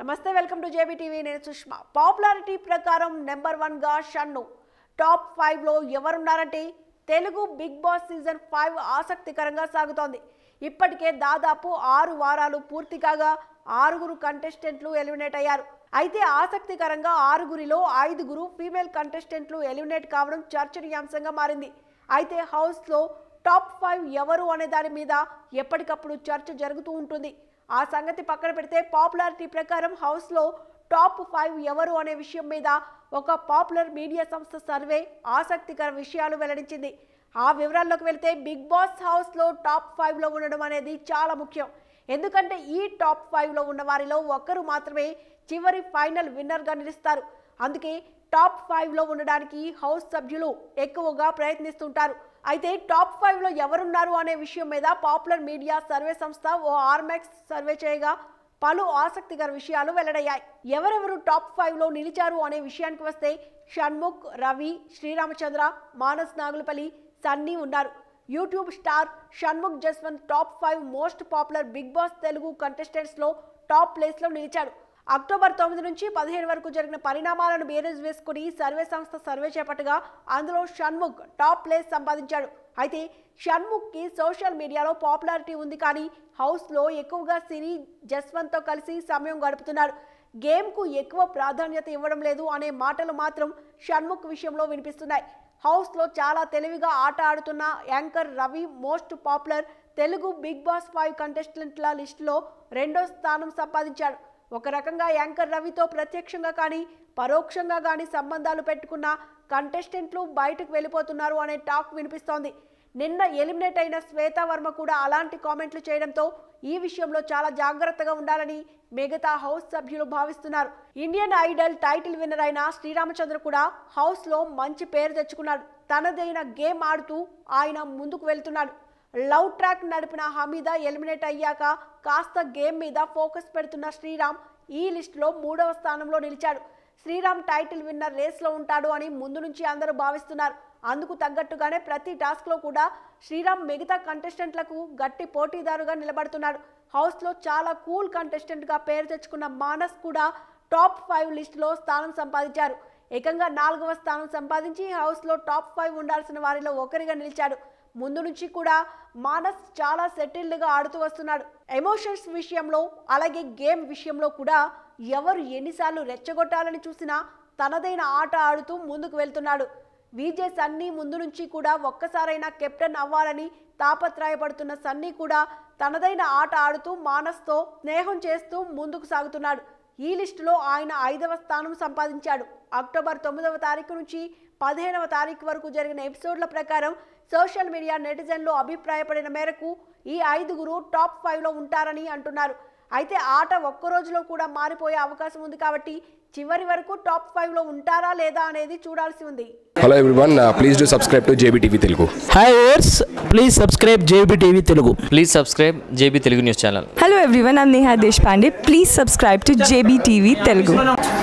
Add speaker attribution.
Speaker 1: నమస్తే welcome to JB TV నేను Sushma popularity ప్రకారం నెంబర్ వన్ గా షన్ను టాప్ ఫైవ్ లో ఎవరున్నారంటే Telugu Bigg Boss season five ఆసక్తికరంగా సాగుతోంది ఇప్పటికే దాదాపు ఆరు వారాలు పూర్తి కాగా ఆరుగురు కంటెస్టెంట్లు ఎలిమినేట్ అయ్యారు అయితే ఆసక్తికరంగా ఆరుగురిలో ఐదుగురు ఫీమేల్ కంటెస్టెంట్లు ఎలిమినేట్ కావడం చర్చనీయాంశంగా మారింది అయితే హౌస్లో టాప్ ఫైవ్ ఎవరు అనే దాని మీద ఎప్పటికప్పుడు చర్చ జరుగుతూ ఉంటుంది ఆ సంగతి పక్కన పెడితే పాపులారిటీ ప్రకారం హౌస్లో టాప్ ఫైవ్ ఎవరు అనే విషయం మీద ఒక పాపులర్ మీడియా సంస్థ సర్వే ఆసక్తికర విషయాలు వెల్లడించింది ఆ వివరాల్లోకి వెళ్తే బిగ్ బాస్ హౌస్లో టాప్ ఫైవ్లో ఉండడం అనేది చాలా ముఖ్యం ఎందుకంటే ఈ టాప్ ఫైవ్లో ఉన్న వారిలో ఒక్కరు మాత్రమే చివరి ఫైనల్ విన్నర్గా నిలుస్తారు అందుకే టాప్ ఫైవ్లో ఉండడానికి హౌస్ సభ్యులు ఎక్కువగా ప్రయత్నిస్తుంటారు అయితే టాప్ ఫైవ్లో ఎవరున్నారు అనే విషయం మీద పాపులర్ మీడియా సర్వే సంస్థ ఓ ఆర్మాక్స్ సర్వే చేయగా పలు ఆసక్తికర విషయాలు వెల్లడయ్యాయి ఎవరెవరు టాప్ ఫైవ్లో నిలిచారు అనే విషయానికి వస్తే షణ్ముఖ్ రవి శ్రీరామచంద్ర మానస్ నాగులపల్లి సన్నీ ఉన్నారు YouTube star Shanmukh Jaswanth top five most popular Bigg Boss Telugu కంటెస్టెంట్స్లో టాప్ ప్లేస్లో నిలిచాడు అక్టోబర్ తొమ్మిది నుంచి పదిహేను వరకు జరిగిన పరిణామాలను బేరేజ్ వేసుకుని సర్వే సంస్థ సర్వే చేపట్టగా అందులో షణ్ముఖ్ టాప్ ప్లేస్ సంపాదించాడు అయితే షణ్ముఖ్కి సోషల్ మీడియాలో పాపులారిటీ ఉంది కానీ హౌస్లో ఎక్కువగా సిరి జస్వంత్తో కలిసి సమయం గడుపుతున్నాడు గేమ్కు ఎక్కువ ప్రాధాన్యత ఇవ్వడం లేదు అనే మాటలు మాత్రం షణ్ముఖ్ విషయంలో వినిపిస్తున్నాయి హౌస్లో చాలా తెలివిగా ఆట ఆడుతున్న anchor Ravi most popular Telugu Bigg Boss five కంటెస్టెంట్ల లిస్టులో రెండో స్థానం సంపాదించాడు ఒక రకంగా యాంకర్ రవితో ప్రత్యక్షంగా కానీ పరోక్షంగా కానీ సంబంధాలు పెట్టుకున్న కంటెస్టెంట్లు బయటకు వెళ్ళిపోతున్నారు అనే టాక్ వినిపిస్తోంది నిన్న ఎలిమినేట్ అయిన శ్వేతా వర్మ కూడా అలాంటి కామెంట్లు చేయడంతో ఈ విషయంలో చాలా జాగ్రత్తగా ఉండాలని మిగతా హౌస్ సభ్యులు భావిస్తున్నారు ఇండియన్ ఐడల్ టైటిల్ విన్నర్ అయిన శ్రీరామచంద్ర కూడా హౌస్లో మంచి పేరు తెచ్చుకున్నాడు తనదైన గేమ్ ఆడుతూ ఆయన ముందుకు వెళ్తున్నాడు లవ్ ట్రాక్ నడిపిన హమీద ఎలిమినేట్ అయ్యాక కాస్త గేమ్ మీద ఫోకస్ పెడుతున్న శ్రీరామ్ ఈ లిస్టులో మూడవ స్థానంలో నిలిచాడు శ్రీరామ్ టైటిల్ విన్నర్ రేస్లో ఉంటాడు అని ముందు నుంచి అందరూ భావిస్తున్నారు అందుకు తగ్గట్టుగానే ప్రతి టాస్క్లో కూడా శ్రీరామ్ మిగతా కంటెస్టెంట్లకు గట్టి పోటీదారుగా నిలబడుతున్నాడు హౌస్లో చాలా కూల్ కంటెస్టెంట్గా పేరు తెచ్చుకున్న మానస్ కూడా టాప్ ఫైవ్ లిస్టులో స్థానం సంపాదించారు ఏకంగా నాలుగవ స్థానం సంపాదించి హౌస్లో టాప్ ఫైవ్ ఉండాల్సిన వారిలో ఒకరిగా నిలిచాడు ముందు నుంచి కూడా మానస్ చాలా సెటిల్డ్గా ఆడుతూ వస్తున్నాడు ఎమోషన్స్ విషయంలో అలాగే గేమ్ విషయంలో కూడా ఎవరు ఎన్నిసార్లు రెచ్చగొట్టాలని చూసినా తనదైన ఆట ఆడుతూ ముందుకు వెళ్తున్నాడు విజే సన్నీ ముందు నుంచి కూడా ఒక్కసారైనా కెప్టెన్ అవ్వాలని తాపత్రయపడుతున్న సన్నీ కూడా తనదైన ఆట ఆడుతూ మానస్తో స్నేహం చేస్తూ ముందుకు సాగుతున్నాడు ఈ లిస్టులో ఆయన ఐదవ స్థానం సంపాదించాడు అక్టోబర్ తొమ్మిదవ తారీఖు నుంచి పదిహేనవ తారీఖు వరకు జరిగిన ఎపిసోడ్ల ప్రకారం సోషల్ మీడియా నెటిజన్లు అభిప్రాయపడిన మేరకు ఈ ఐదుగురు టాప్ ఫైవ్లో ఉంటారని అంటున్నారు అయితే ఆట ఒక్క రోజులో కూడా మారిపోయే అవకాశం ఉంది కాబట్టి చివరి వరకు టాప్ ఫైవ్లో ఉంటారా లేదా అనేది చూడాల్సి ఉంది
Speaker 2: hello everyone please do subscribe to JB TV Telugu
Speaker 3: hi ఓర్స్ please subscribe JB TV Telugu
Speaker 4: please subscribe JB Telugu news channel
Speaker 5: Hello everyone, I'm Neha Deshpande. Please subscribe to JBTV Telugu.